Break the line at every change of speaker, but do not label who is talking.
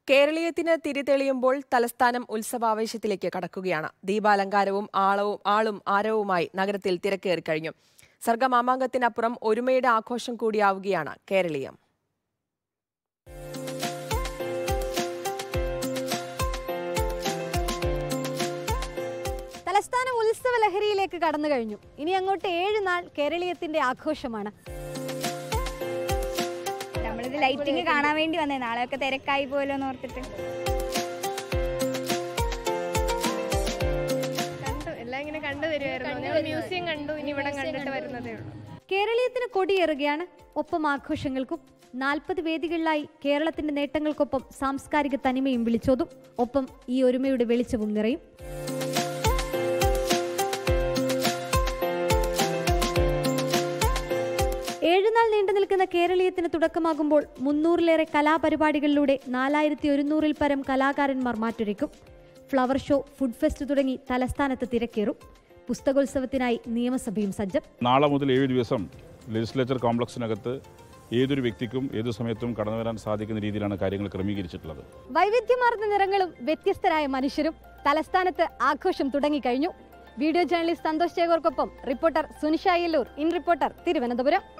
കേരളീയത്തിന് തിരിതെളിയുമ്പോൾ തലസ്ഥാനം ഉത്സവാവേശത്തിലേക്ക് കടക്കുകയാണ് ദീപാലങ്കാരവും ആളവും ആളും ആരവുമായി നഗരത്തിൽ തിരക്കേറി കഴിഞ്ഞു സർഗമാമാങ്കത്തിനപ്പുറം ഒരുമയുടെ ആഘോഷം കൂടിയാവുകയാണ് കേരളീയം
തലസ്ഥാനം ഉത്സവ ലഹരിയിലേക്ക് കടന്നു കഴിഞ്ഞു ഇനി അങ്ങോട്ട് ഏഴ് നാൾ കേരളീയത്തിന്റെ ആഘോഷമാണ്
നമ്മളിത് ലൈറ്റിംഗ് കാണാൻ വേണ്ടി വന്നേ നാളെയൊക്കെ തിരക്കായി പോലോ എന്ന് ഓർത്തിട്ട്
കണ്ടു എല്ലാം ഇങ്ങനെ കണ്ടു വരുമായിരുന്നു ഞങ്ങൾ മ്യൂസിയം കണ്ടു ഇനി ഇവിടെ കണ്ടിട്ട് വരുന്നതേ ഉള്ളൂ
കേരളീയത്തിന് കൊടിയേറുകയാണ് ഒപ്പം ആഘോഷങ്ങൾക്കും നാൽപ്പത് വേദികളിലായി കേരളത്തിന്റെ നേട്ടങ്ങൾക്കൊപ്പം സാംസ്കാരിക തനിമയും വിളിച്ചോതും ഒപ്പം ഈ ഒരുമയുടെ വെളിച്ചവും നിറയും ഏഴുനാൾ നീണ്ടു നിൽക്കുന്ന കേരളീയത്തിന് തുടക്കമാകുമ്പോൾ മുന്നൂറിലേറെ കലാപരിപാടികളിലൂടെ നാലായിരത്തി ഒരുന്നൂറിൽ പരം കലാകാരന്മാർ മാറ്റുരയ്ക്കും ഫ്ലവർ ഷോ ഫുഡ് ഫെസ്റ്റ് തുടങ്ങി തലസ്ഥാനത്ത് തിരക്കേറും പുസ്തകോത്സവത്തിനായി നിയമസഭയും സജ്ജം
നാളെ മുതൽ ഏഴ് ദിവസം ലെജിസ്ലേച്ചർ കോംപ്ലക്സിനകത്ത് ഏതൊരു വ്യക്തിക്കും ഏതു സമയത്തും കടന്നു വരാൻ സാധിക്കുന്ന രീതിയിലാണ് കാര്യങ്ങൾ ക്രമീകരിച്ചിട്ടുള്ളത്
വൈവിധ്യമാർന്ന നിറങ്ങളും വ്യത്യസ്തരായ മനുഷ്യരും തലസ്ഥാനത്ത് ആഘോഷം തുടങ്ങിക്കഴിഞ്ഞു വീഡിയോ ജേർണലിസ്റ്റ് സന്തോഷ് ചേകോർക്കൊപ്പം reporter Sunisha Ayyallur in reporter Thiruvananthapuram